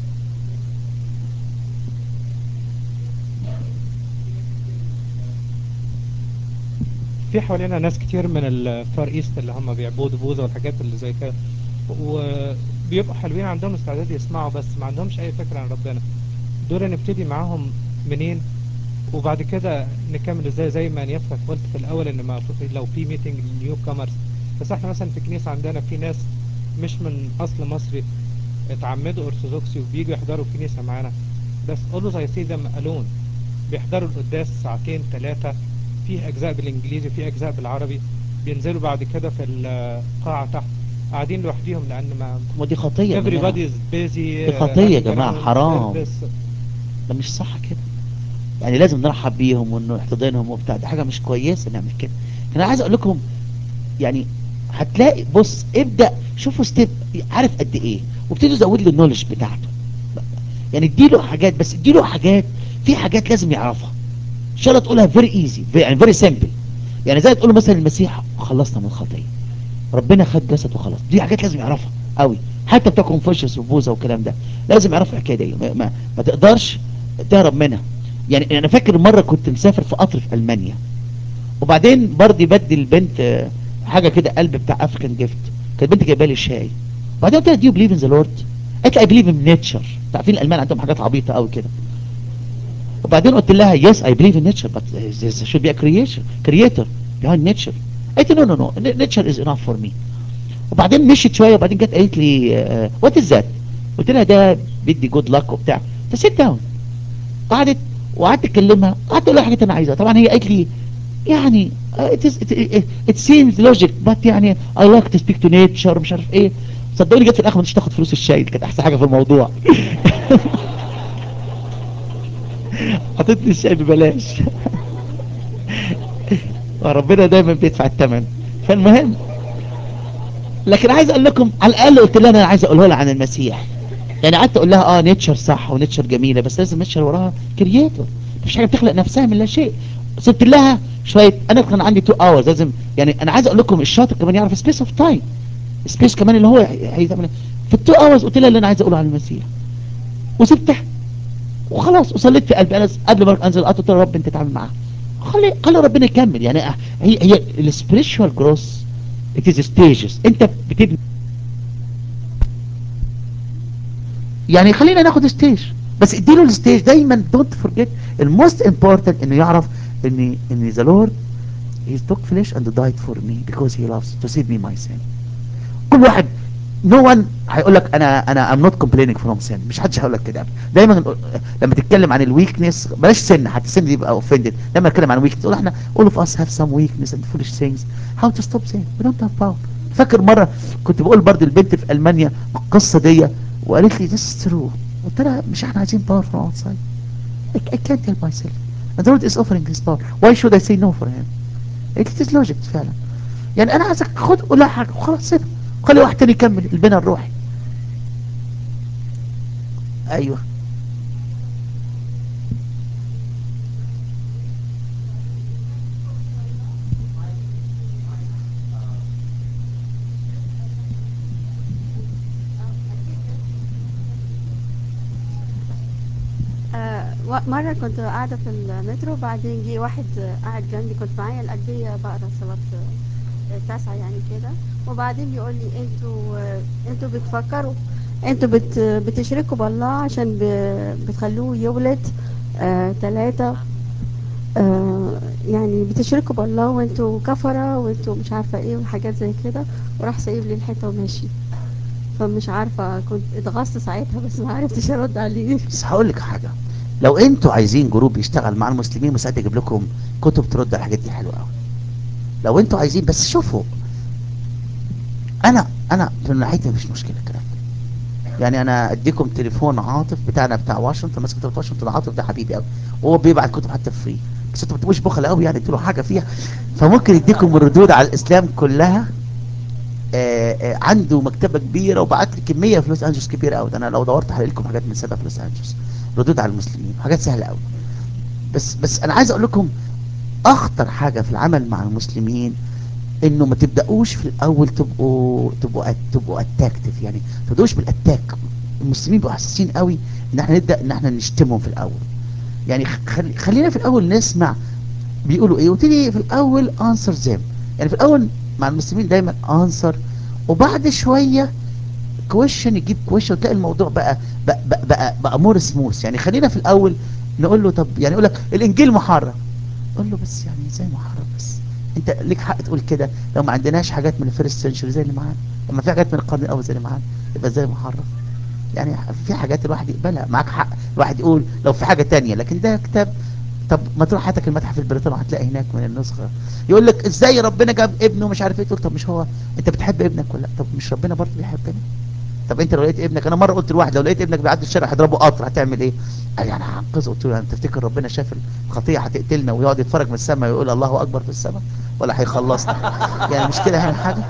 في حوالينا ناس كتير من الفار ايست اللي هم بيعبدوا بوذا والحاجات اللي زي كده وبيبقوا حلوين عندهم استعداد يسمعوا بس ما عندهمش اي فكرة عن ربنا دول نبتدي معاهم منين وبعد كده نكمل ازاي زي ما نيفتك قلت في الاول ان ما لو في ميتنج نيو كامرز بس احنا مثلا في الكنيسة عندنا في ناس مش من اصل مصري اتعمدوا ارثوذكسي وبييجوا يحضروا الكنيسة معانا بس always I see them alone بيحضروا القداس ساعتين ثلاثة في اجزاء بالانجليزي في اجزاء بالعربي بينزلوا بعد كده في القاعة تحت قاعدين لوحديهم لان ما ما دي خطية يا جماعة. everybody is busy دي خطية يا having their جماعة، own حرام. service. ده مش صح كده يعني لازم نرحب بيهم ونحتضنهم وبتاع دي حاجة مش كويسة نعمل كده انا عايز اقول لكم يعني هتلاقي بص ابدأ شوفوا ستيب عارف قد ايه وابتدوا زود له النولج بتاعته يعني اديله حاجات بس اديله حاجات في حاجات لازم يعرفها ان شاء الله تقولها فيري ايزي يعني فيري سيمبل يعني زي تقول له مثلا المسيح خلصنا من الخطيه ربنا خد جسد وخلاص دي حاجات لازم يعرفها قوي حتى بتوع كونفوشيوس وبوذا والكلام ده لازم يعرفوا الحكايه دي ما, ما, ما تقدرش تهرب منها يعني انا فاكر مره كنت مسافر في قطر في المانيا وبعدين برضه بدي البنت آه، حاجه كده قلب بتاع افريكان جيفت كانت بنت جايبه لي شاي بعدين قلت لها دي بليف ان ذا لورد قالت لي اي بليف ان نيتشر عارفين الالمان عندهم حاجات عبيطه قوي كده وبعدين قلت لها يس اي بليف ان نيتشر بس there should be a creation creator behind nature قالت لي نو نو نو nature is enough for me وبعدين مشيت شويه وبعدين جت قالت لي وات از ذات قلت لها ده بيدي جود لك وبتاع فسيت داون قعدت وقعدت اكلمها قعدت اقول لها حاجات انا عايزها طبعا هي قالت لي يعني uh, it, is, it, it, it seems logic but يعني I like to speak to nature مش عارف ايه صدقوني جت في الاخر مش تاخد فلوس الشاي دي كانت احسن حاجه في الموضوع حطيتني الشاي ببلاش وربنا دايما بيدفع الثمن فالمهم لكن عايز اقول لكم على الاقل قلت لها انا عايز اقوله لها عن المسيح يعني قعدت اقول لها اه نيتشر صح ونيتشر جميله بس لازم نيتشر وراها كرييتور مفيش حاجه بتخلق نفسها من لا شيء سبت لها شويه انا كان عندي 2 اورز لازم يعني انا عايز اقول لكم الشاطر كمان يعرف سبيس اوف تايم سبيس كمان اللي هو هيعمل في ال 2 اورز قلت لها اللي انا عايز اقوله عن المسيح وسبتها وخلاص وصليت في قلبي انا قبل ما انزل قلت يا رب انت تتعامل معاها خلي خلي ربنا يكمل يعني هي هي السبيريتشوال جروث it is stages انت بتبني يعني خلينا ناخد ستيج بس اديله الستيج دايما دونت فورجيت الموست امبورتنت انه يعرف ان ان ذا لورد he took flesh and died for me because he loves to save me my sin كل واحد no one هيقول لك انا انا I'm not complaining from sin مش حدش هيقول لك كده دايما لما تتكلم عن الويكنس بلاش سن حتى السن دي يبقى offended لما نتكلم عن ويكنس تقول احنا all of us have some weakness and foolish things how to stop sin we don't have power فاكر مرة كنت بقول برضو البنت في المانيا القصة دي وقالت لي this is true قلت لها مش احنا عايزين power from outside I, I can't help myself and the Lord is offering his power why should I say no for him it is logic فعلا يعني انا عايزك خد قول لها حاجة وخلاص سيبها خلي واحد تاني يكمل البناء الروحي ايوه آه، و- مرة كنت قاعدة في المترو بعدين جه واحد آه، قاعد جنبي كنت معايا الأجبية بقرا صلاة آه، التاسعة يعني كده وبعدين بيقول لي انتوا آه، انتوا بتفكروا انتوا بت بتشركوا بالله عشان ب- بتخلوه يولد آه ثلاثة آه يعني بتشركوا بالله وانتوا كفرة وانتوا مش عارفة ايه وحاجات زي كده وراح سايب لي الحتة وماشي فمش عارفة كنت اتغصت ساعتها بس ما عرفتش ارد عليه بس هقول لك حاجة لو انتوا عايزين جروب يشتغل مع المسلمين مساعد اجيب لكم كتب ترد على الحاجات دي حلوة قوي لو انتوا عايزين بس شوفوا انا انا في ناحيتي مفيش مشكلة الكلام ده يعني انا اديكم تليفون عاطف بتاعنا بتاع واشنطن ماسك تليفون واشنطن عاطف ده حبيبي قوي وهو بيبعت كتب حتى فري بس انتوا ما بتبقوش بخل قوي يعني اديله حاجة فيها فممكن يديكم الردود على الاسلام كلها آه، آه، عنده مكتبة كبيرة وبعت لي كمية في لوس انجلوس كبيرة قوي ده انا لو دورت هلاقي لكم حاجات من سبب لوس انجلوس ردود على المسلمين حاجات سهلة قوي بس بس انا عايز اقول لكم اخطر حاجة في العمل مع المسلمين انه ما تبداوش في الاول تبقوا تبقوا أت- تبقوا اتاكتف يعني ما تبداوش بالاتاك المسلمين بيبقوا حساسين قوي ان احنا نبدا ان احنا نشتمهم في الاول يعني خلي خلينا في الاول نسمع بيقولوا ايه وتيجي في الاول انسر زم يعني في الاول مع المسلمين دايما انسر وبعد شويه كويشن يجيب كويشن وتلاقي الموضوع بقى بقى بقى, بقى, بقى مور سموث يعني خلينا في الاول نقول له طب يعني يقول لك الانجيل محرم قول له بس يعني ازاي محرم بس انت ليك حق تقول كده لو ما عندناش حاجات من الفيرست سنشوري زي اللي معانا لما في حاجات من القرن الاول زي اللي معانا يبقى ازاي محرم يعني في حاجات الواحد يقبلها معاك حق الواحد يقول لو في حاجة تانية لكن ده كتاب طب ما تروح هاتك المتحف البريطاني وهتلاقي هناك من النسخة يقول لك ازاي ربنا جاب ابنه مش عارف ايه تقول طب مش هو انت بتحب ابنك ولا لا؟ طب مش ربنا برضه بيحبنا طب انت لو لقيت ابنك انا مره قلت لواحد لو لقيت ابنك بيعدي الشارع هيضربه قطر هتعمل ايه قال يعني هنقذه قلت له انت تفتكر ربنا شاف الخطيه هتقتلنا ويقعد يتفرج من السماء ويقول الله اكبر في السماء ولا هيخلصنا يعني المشكله هنا حاجه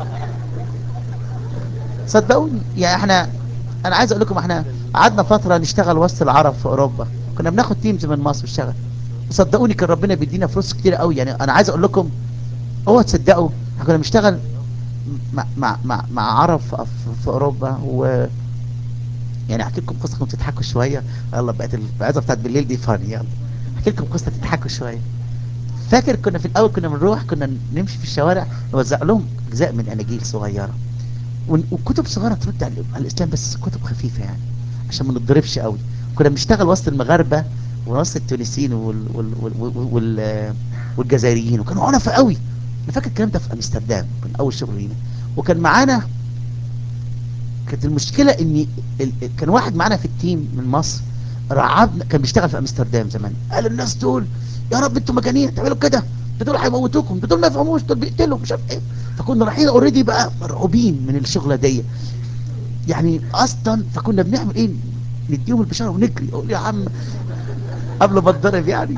صدقوني يعني احنا انا عايز اقول لكم احنا قعدنا فتره نشتغل وسط العرب في اوروبا كنا بناخد تيمز من مصر نشتغل وصدقوني كان ربنا بيدينا فلوس كتير قوي يعني انا عايز اقول لكم اوعوا تصدقوا احنا كنا بنشتغل مع مع مع, مع عرب في, في اوروبا و يعني احكي لكم قصه كنتوا تضحكوا شويه يلا بقت العظه بتاعت بالليل دي فاني يلا احكي لكم قصه تضحكوا شويه فاكر كنا في الاول كنا بنروح كنا نمشي في الشوارع نوزع لهم اجزاء من اناجيل صغيره ون- وكتب صغيره ترد على على الاسلام بس كتب خفيفه يعني عشان ما نتضربش قوي كنا بنشتغل وسط المغاربه ووسط التونسيين وال وال وال وال وال والجزائريين وكانوا عنفة قوي انا فاكر الكلام ده في امستردام كان اول شغل لينا وكان معانا كانت المشكله ان ال- ال- كان واحد معانا في التيم من مصر رعبنا كان بيشتغل في امستردام زمان قال الناس دول يا رب انتوا مجانين تعملوا كده ده دول هيموتوكم ده دول ما يفهموش دول بيقتلوا مش عارف ايه فكنا رايحين اوريدي بقى مرعوبين من الشغله دي يعني اصلا فكنا بنعمل ايه نديهم البشاره ونجري اقول يا عم قبل ما اتضرب يعني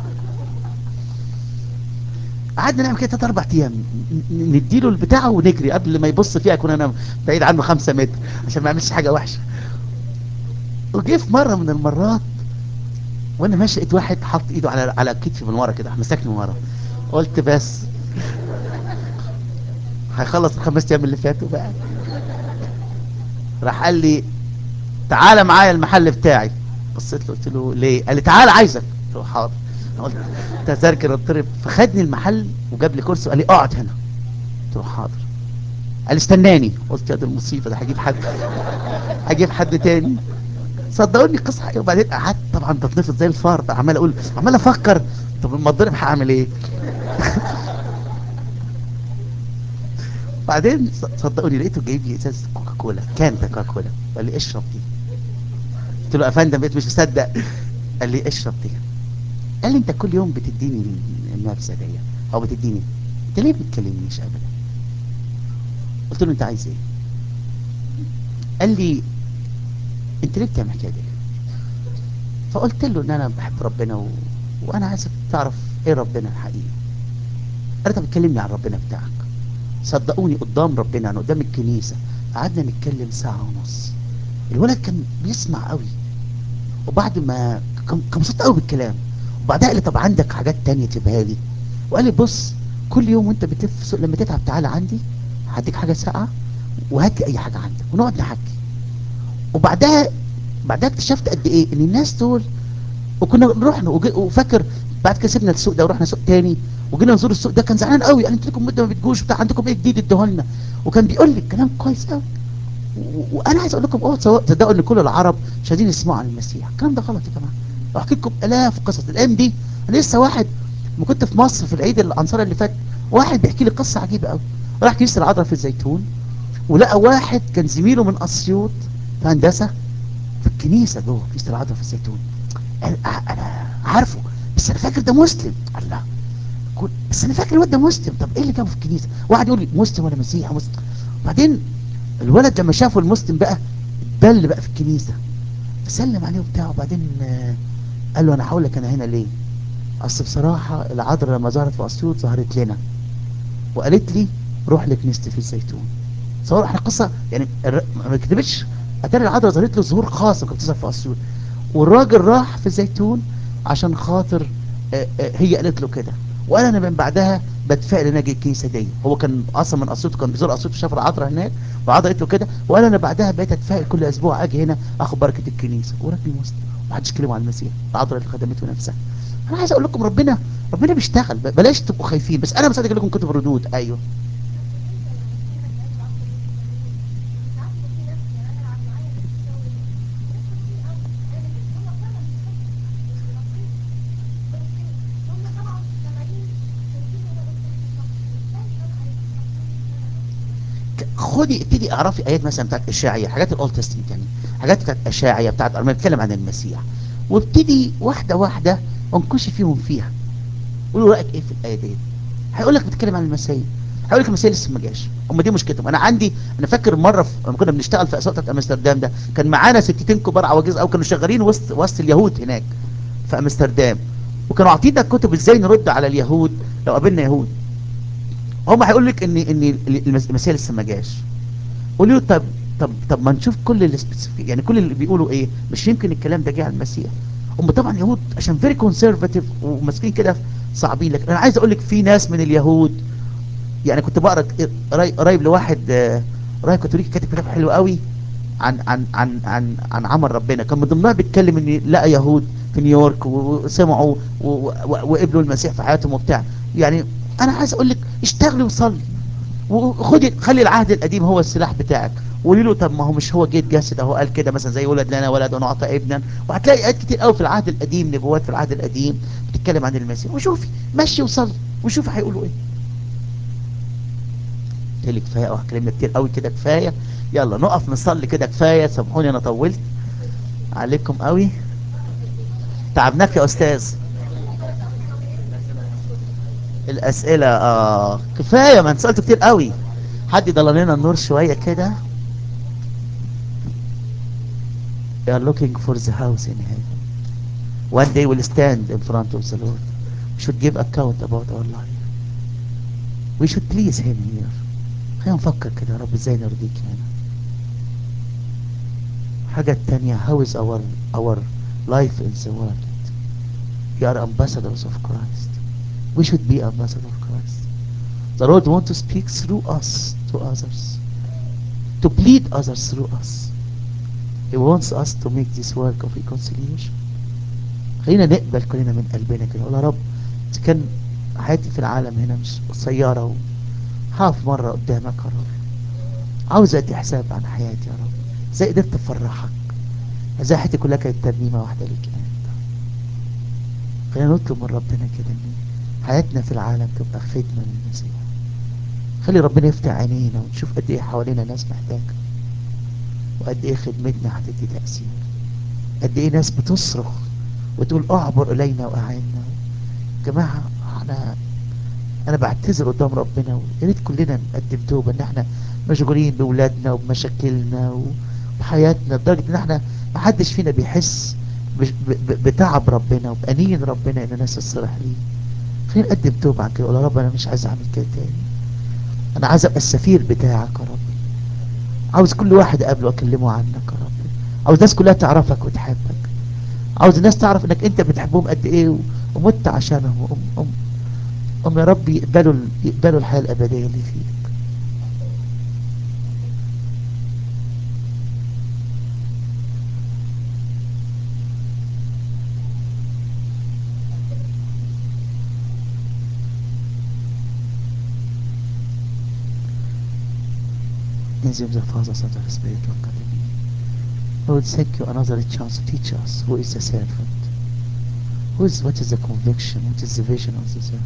قعدنا نعمل كده ثلاث اربع ايام ن- ن- نديله البتاع ونجري قبل ما يبص فيها اكون انا بعيد عنه خمسة متر عشان ما يعملش حاجه وحشه وجه في مره من المرات وانا ماشي لقيت واحد حط ايده على على كتفي من ورا كده مسكني من ورا قلت بس هيخلص الخمس ايام اللي فاتوا بقى راح قال لي تعالى معايا المحل بتاعي بصيت له قلت له ليه قال لي تعالى عايزك قلت له حاضر أنا قلت تذاكر اضطرب فخدني المحل وجاب لي كرسي وقال لي اقعد هنا قلت له حاضر قال لي استناني قلت يا دي المصيبه ده هجيب حد هجيب حد تاني صدقوني قصه حقيقية. وبعدين قعدت طبعا بتنفض زي الفار بقى عمال اقول عمال افكر طب لما اتضرب هعمل ايه بعدين ص- صدقوني لقيته جايب لي ازاز كوكا كولا كانت كوكا كولا قال لي اشرب دي قلت له يا فندم بقيت مش مصدق قال لي اشرب دي قال لي انت كل يوم بتديني النبذه دي او بتديني انت ليه ما بتكلمنيش ابدا قلت له انت عايز ايه قال لي انت ليه بتعمل كده فقلت له ان انا بحب ربنا و... وانا عايزك تعرف ايه ربنا الحقيقي قال طب كلمني عن ربنا بتاعك صدقوني قدام ربنا يعني قدام الكنيسة قعدنا نتكلم ساعة ونص الولد كان بيسمع قوي وبعد ما كان كان مبسوط قوي بالكلام وبعدها قال لي طب عندك حاجات تانية تجيبها لي وقال لي بص كل يوم وانت بتلف في السوق لما تتعب تعالى عندي هديك حاجة ساقعة وهات لي اي حاجة عندك ونقعد نحكي وبعدها بعدها اكتشفت قد ايه ان الناس دول وكنا رحنا وجي- وفاكر بعد كده سيبنا السوق ده ورحنا سوق تاني وجينا نزور السوق ده كان زعلان قوي قال انتوا لكم مده ما بتجوش بتاع عندكم ايه جديد ادوه وكان بيقول لي الكلام كويس قوي و- وانا عايز اقول لكم اوعوا تصو- تصدقوا ان كل العرب مش عايزين يسمعوا عن المسيح الكلام ده غلط يا جماعه واحكي لكم الاف قصص الايام دي انا لسه واحد ما كنت في مصر في العيد الانصار اللي فات واحد بيحكي لي قصه عجيبه قوي راح كنيسه العذراء في الزيتون ولقى واحد كان زميله من اسيوط في هندسه في الكنيسه جوه كنيسه العذراء في الزيتون قال أ- انا عارفه بس انا فاكر ده مسلم الله كل- بس انا فاكر الواد ده مسلم طب ايه اللي جابه في الكنيسه واحد يقول لي مسلم ولا مسيحي مسلم بعدين الولد لما شافه المسلم بقى اتبل بقى في الكنيسه فسلم عليه وبتاع وبعدين آه، قال له انا هقول لك انا هنا ليه اصل بصراحه العذراء لما ظهرت في اسيوط ظهرت لنا وقالت لي روح لكنيستي في الزيتون صور احنا قصه يعني الر- ما كتبتش اتاري العذراء ظهرت له ظهور خاص وكانت بتظهر في اسيوط والراجل راح في الزيتون عشان خاطر آه، آه، هي قالت له كده وانا انا من بعدها بتفائل ان اجي الكنيسه دي هو كان اصلا من اسيوط كان بيزور اسيوط شاف العذراء هناك وعذراء قالت له كده وانا انا بعدها بقيت اتفائل كل اسبوع اجي هنا اخد بركه الكنيسه وراجل مسلم ما حدش كلمه عن المسيح العذراء اللي خدمته نفسها انا عايز اقول لكم ربنا ربنا بيشتغل ب- بلاش تبقوا خايفين بس انا مصدق لكم كتب ردود ايوه ك- خدي ابتدي اعرفي ايات مثلا بتاعت اشاعيه حاجات الاولد تستمنت يعني حاجات بتاعت اشاعيه بتاعت لما بتكلم عن المسيح وابتدي واحده واحده انكشي فيهم فيها قولوا رايك ايه في الايه دي هيقول لك بتتكلم عن المسيح هيقول لك المسيح لسه ما جاش هم دي مشكلتهم انا عندي انا فاكر مره في... لما كنا بنشتغل في اسواق امستردام ده كان معانا ستتين كبار عواجيز او كانوا شغالين وسط وسط اليهود هناك في امستردام وكانوا عاطينا كتب ازاي نرد على اليهود لو قابلنا يهود هم هيقول لك ان ان المس- المسيح لسه ما جاش قولوا له طب طب طب ما نشوف كل اللي specific- يعني كل اللي بيقولوا ايه مش يمكن الكلام ده جه على المسيح هم طبعا يهود عشان فيري كونسرفاتيف وماسكين كده صعبين لكن انا عايز اقول لك في ناس من اليهود يعني كنت بقرا ك- قريب قريب لواحد آه، قريب كاثوليكي كاتب كتاب حلو قوي عن عن عن عن عن عمل ربنا كان من ضمنها بيتكلم ان لقى يهود في نيويورك و- وسمعوا و- و- وقبلوا المسيح في حياتهم وبتاع يعني انا عايز اقول لك اشتغلي وصلي وخدي خلي العهد القديم هو السلاح بتاعك وقولي له طب ما هو مش هو جيت جسد اهو قال كده مثلا زي ولد لنا ولد ونعطى ابنا وهتلاقي ايات كتير قوي في العهد القديم نبوات في العهد القديم بتتكلم عن المسيح وشوفي مشي وصلي وشوفي هيقولوا ايه قلت لك كفايه اه اتكلمنا كتير قوي كده كفايه يلا نقف نصلي كده كفايه سامحوني انا طولت عليكم قوي تعبناك يا استاذ الاسئله اه كفايه ما انت سالته كتير قوي حد يضل لنا النور شويه كده We are looking for the house in heaven. One day we'll stand in front of the Lord. We should give account about our life. We should please him here. خلينا نفكر كده يا رب ازاي نرضيك هنا. الحاجة التانية how is our our life in the world? We are ambassadors of Christ. We should be ambassadors of Christ. The Lord wants to speak through us to others. To plead others through us. He wants us to make this work of reconciliation. خلينا نقبل كلنا من قلبنا كده نقول يا رب إذا كان حياتي في العالم هنا مش قصيرة وهقف مرة قدامك يا رب عاوز ادي حساب عن حياتي يا رب ازاي قدرت افرحك ازاي حياتي كلها كانت ترنيمة واحدة ليك انت خلينا نطلب من ربنا كده ان حياتنا في العالم تبقى خدمة للمسيح خلي ربنا يفتح عينينا ونشوف قد ايه حوالينا ناس محتاجة وقد ايه خدمتنا هتدي تأثير قد ايه ناس بتصرخ وتقول اعبر الينا واعنا جماعة احنا انا بعتذر قدام ربنا ويا ريت كلنا نقدم توبة ان احنا مشغولين بولادنا وبمشاكلنا وبحياتنا لدرجة ان احنا محدش فينا بيحس بش- ب- ب- بتعب ربنا وبأنين ربنا ان الناس تصرح ليه خلينا نقدم توبة عن كده قول يا رب انا مش عايز اعمل كده تاني انا عايز ابقى السفير بتاعك يا رب عاوز كل واحد اقابله واكلمه عنك يا رب عاوز الناس كلها تعرفك وتحبك عاوز الناس تعرف انك انت بتحبهم قد ايه و- ومت عشانهم وام ام ام يا رب يقبلوا ال- يقبلوا الحياة الابدية اللي فيك In the name of the Father, Son, and the Spirit, one God, amen. Lord, thank you another chance to teach us who is the servant. Who is, what is the conviction? What is the vision of the servant?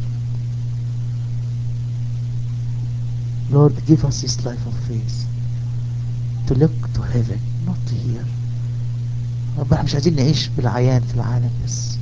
Lord, give us this life of faith to look to heaven, not to here. رب احنا مش عايزين نعيش بالعيان في العالم بس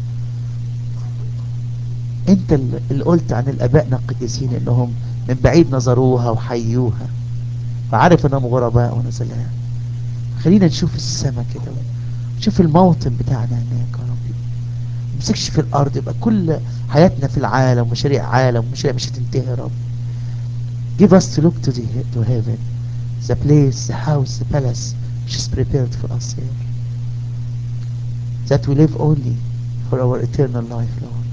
انت اللي اللي قلت عن الابائنا القديسين انهم من بعيد نظروها وحيوها وعارف انهم غرباء ونزلاء خلينا نشوف السماء كده ونشوف الموطن بتاعنا هناك يا ربي نمسكش في الارض يبقى كل حياتنا في العالم مشاريع عالم مشاريع مش هتنتهي يا رب give us to look to the to heaven the place the house the palace which is prepared for us here that we live only for our eternal life Lord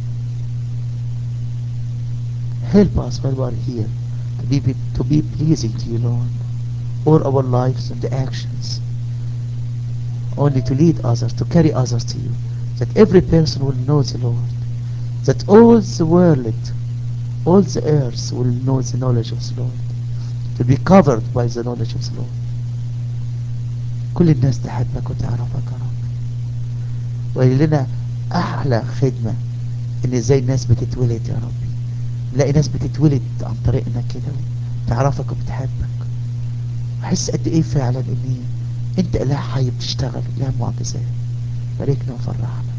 help us while we are here to be to be pleasing to you Lord all our lives and the actions only to lead others, to carry others to you, that every person will know the Lord, that all the world, all the earth will know the knowledge of the Lord, to be covered by the knowledge of the Lord. كل الناس تحبك وتعرفك يا رب وقال لنا أحلى خدمة إن إزاي الناس بتتولد يا ربي نلاقي ناس بتتولد عن طريقنا كده تعرفك وبتحبك أحس قد إيه فعلا إني أنت إله حي بتشتغل إله معجزات باركنا وفرحنا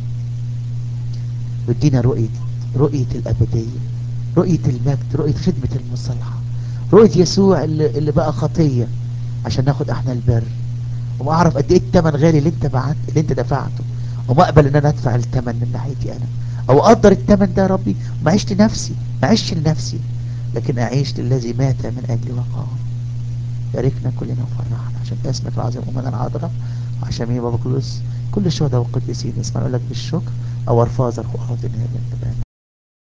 وادينا رؤية رؤية الأبدية رؤية المجد رؤية خدمة المصالحة رؤية يسوع اللي, اللي بقى خطية عشان ناخد احنا البر وما اعرف قد ايه الثمن غالي اللي انت بعت اللي انت دفعته وما اقبل ان انا ادفع الثمن من ناحيتي انا او اقدر الثمن ده يا ربي ما عيش لنفسي ما عيش لنفسي لكن اعيش للذي مات من اجلي وقام باركنا كلنا وفرحنا عشان اسمك العظيم امنا العذراء وعشان مين بابا كلوس كل الشهداء والقديسين اسمع اقول لك بالشكر our father who art in heaven